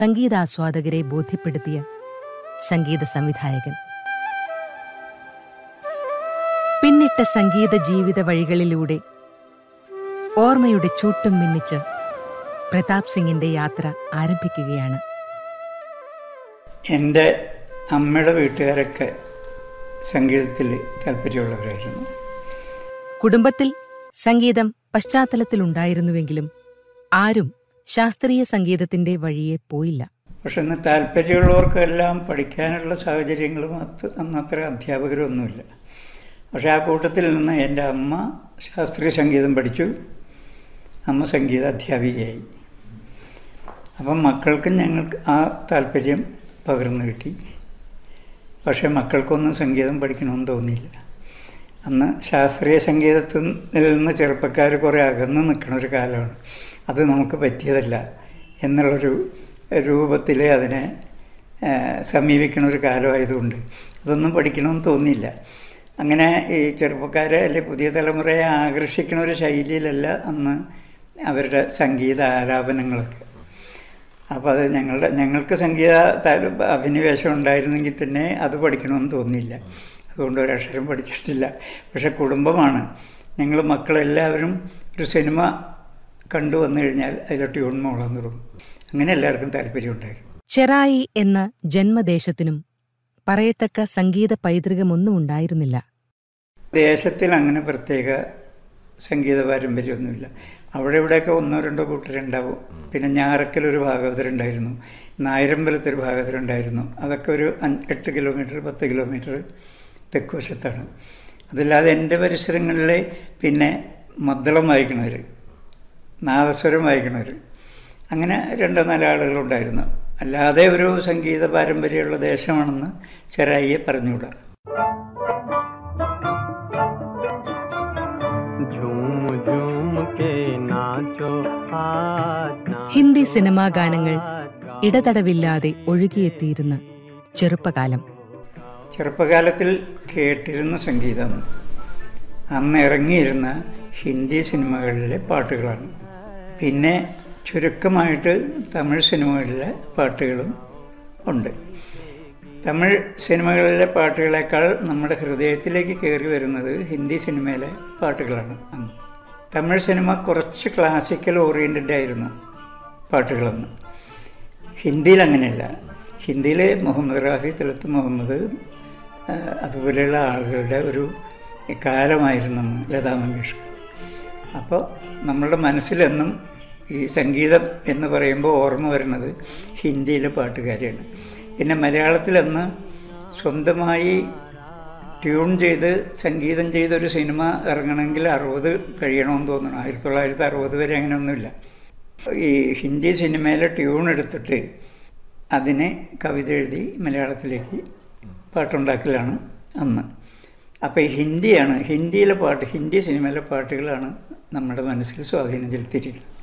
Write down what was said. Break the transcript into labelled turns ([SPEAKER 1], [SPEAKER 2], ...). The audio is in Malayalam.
[SPEAKER 1] സംഗീതാസ്വാദകരെ ബോധ്യപ്പെടുത്തിയ സംഗീത സംവിധായകൻ പിന്നിട്ട സംഗീത ജീവിത വഴികളിലൂടെ ഓർമ്മയുടെ ചൂട്ടും മിന്നിച്ച് പ്രതാപ് സിംഗിന്റെ യാത്ര ആരംഭിക്കുകയാണ്
[SPEAKER 2] എൻ്റെ അമ്മയുടെ വീട്ടുകാരൊക്കെ സംഗീതത്തിൽ താല്പര്യമുള്ളവരായിരുന്നു
[SPEAKER 1] കുടുംബത്തിൽ സംഗീതം പശ്ചാത്തലത്തിലുണ്ടായിരുന്നുവെങ്കിലും ആരും ശാസ്ത്രീയ സംഗീതത്തിന്റെ വഴിയെ പോയില്ല
[SPEAKER 2] പക്ഷെ ഇന്ന് താല്പര്യമുള്ളവർക്കെല്ലാം പഠിക്കാനുള്ള സാഹചര്യങ്ങളും അത് അന്ന് അത്ര അധ്യാപകരൊന്നുമില്ല പക്ഷേ ആ കൂട്ടത്തിൽ നിന്ന് എൻ്റെ അമ്മ ശാസ്ത്രീയ സംഗീതം പഠിച്ചു അമ്മ സംഗീത അധ്യാപികയായി അപ്പം മക്കൾക്കും ഞങ്ങൾക്ക് ആ താല്പര്യം പകർന്നു കിട്ടി പക്ഷേ മക്കൾക്കൊന്നും സംഗീതം പഠിക്കണമെന്ന് തോന്നിയില്ല അന്ന് ശാസ്ത്രീയ സംഗീതത്തിൽ നിന്ന് ചെറുപ്പക്കാർ കുറേ അകന്ന് നിൽക്കുന്ന ഒരു കാലമാണ് അത് നമുക്ക് പറ്റിയതല്ല എന്നുള്ളൊരു രൂപത്തിൽ അതിനെ സമീപിക്കുന്ന ഒരു കാലമായതുകൊണ്ട് അതൊന്നും പഠിക്കണമെന്ന് തോന്നിയില്ല അങ്ങനെ ഈ ചെറുപ്പക്കാരെ അല്ലെ പുതിയ തലമുറയെ ആകർഷിക്കുന്ന ഒരു ശൈലിയിലല്ല അന്ന് അവരുടെ സംഗീത ആലാപനങ്ങളൊക്കെ അപ്പോൾ അത് ഞങ്ങളുടെ ഞങ്ങൾക്ക് സംഗീത താല് അഭിനിവേശം ഉണ്ടായിരുന്നെങ്കിൽ തന്നെ അത് പഠിക്കണമെന്ന് തോന്നിയില്ല അതുകൊണ്ട് ഒരക്ഷരം പഠിച്ചിട്ടില്ല പക്ഷെ കുടുംബമാണ് ഞങ്ങൾ മക്കളെല്ലാവരും ഒരു സിനിമ കണ്ടു വന്നു കഴിഞ്ഞാൽ അതിലെ ട്യൂൺ മോളാൻ തുടങ്ങും അങ്ങനെ എല്ലാവർക്കും താല്പര്യമുണ്ടായിരുന്നു
[SPEAKER 1] ചെറായി എന്ന ജന്മദേശത്തിനും പറയത്തക്ക സംഗീത പൈതൃകമൊന്നും ഉണ്ടായിരുന്നില്ല
[SPEAKER 2] ദേശത്തിൽ അങ്ങനെ പ്രത്യേക സംഗീത പാരമ്പര്യമൊന്നുമില്ല അവിടെ ഇവിടെയൊക്കെ ഒന്നോ രണ്ടോ കൂട്ടരുണ്ടാവും പിന്നെ ഞാറക്കലൊരു ഭാഗവതരുണ്ടായിരുന്നു നായരമ്പലത്തൊരു ഭാഗവതരുണ്ടായിരുന്നു അതൊക്കെ ഒരു അഞ്ച് എട്ട് കിലോമീറ്റർ പത്ത് കിലോമീറ്റർ തെക്ക് വശത്താണ് അതല്ലാതെ എൻ്റെ പരിസരങ്ങളിൽ പിന്നെ മദ്ദളം വായിക്കണവർ നാദസ്വരം വായിക്കണവർ അങ്ങനെ രണ്ടോ നാലോ ആളുകളുണ്ടായിരുന്നു അല്ലാതെ ഒരു സംഗീത പാരമ്പര്യമുള്ള ദേശമാണെന്ന് ചെറായിയെ പറഞ്ഞുകൂടാ
[SPEAKER 3] झूम झूम के नाचो आज
[SPEAKER 1] ഹിന്ദി സിനിമാ ഗാനങ്ങൾ ഇടതടവില്ലാതെ ഒഴുകിയെത്തിയിരുന്ന ചെറുപ്പകാലം
[SPEAKER 2] ചെറുപ്പകാലത്തിൽ കേട്ടിരുന്ന സംഗീതം അന്ന് ഇറങ്ങിയിരുന്ന ഹിന്ദി സിനിമകളിലെ പാട്ടുകളാണ് പിന്നെ ചുരുക്കമായിട്ട് തമിഴ് സിനിമകളിലെ പാട്ടുകളും ഉണ്ട് തമിഴ് സിനിമകളിലെ പാട്ടുകളേക്കാൾ നമ്മുടെ ഹൃദയത്തിലേക്ക് കയറി വരുന്നത് ഹിന്ദി സിനിമയിലെ പാട്ടുകളാണ് അന്ന് തമിഴ് സിനിമ കുറച്ച് ക്ലാസിക്കൽ ഓറിയൻറ്റഡ് ആയിരുന്നു പാട്ടുകളന്ന് ഹിന്ദിയിൽ അങ്ങനെയല്ല ഹിന്ദിയിൽ മുഹമ്മദ് റാഫി തിലത്ത് മുഹമ്മദ് ആ, അതുപോലെയുള്ള ആളുകളുടെ ഒരു കാലമായിരുന്നു അന്ന് ലതാ മങ്കേഷ്കർ അപ്പോൾ നമ്മളുടെ മനസ്സിലെന്നും ഈ സംഗീതം എന്ന് പറയുമ്പോൾ ഓർമ്മ വരുന്നത് ഹിന്ദിയിലെ പാട്ടുകാരെയാണ് പിന്നെ മലയാളത്തിലന്ന് സ്വന്തമായി ട്യൂൺ ചെയ്ത് സംഗീതം ചെയ്തൊരു സിനിമ ഇറങ്ങണമെങ്കിൽ അറുപത് കഴിയണമെന്ന് തോന്നണം ആയിരത്തി തൊള്ളായിരത്തി അറുപത് വരെ അങ്ങനെയൊന്നുമില്ല ഈ ഹിന്ദി സിനിമയിലെ ട്യൂൺ എടുത്തിട്ട് അതിനെ കവിത എഴുതി മലയാളത്തിലേക്ക് പാട്ടുണ്ടാക്കലാണ് അന്ന് അപ്പോൾ ഈ ഹിന്ദിയാണ് ഹിന്ദിയിലെ പാട്ട് ഹിന്ദി സിനിമയിലെ പാട്ടുകളാണ് നമ്മുടെ മനസ്സിൽ സ്വാധീനം ചെലുത്തിയിരിക്കുന്നത്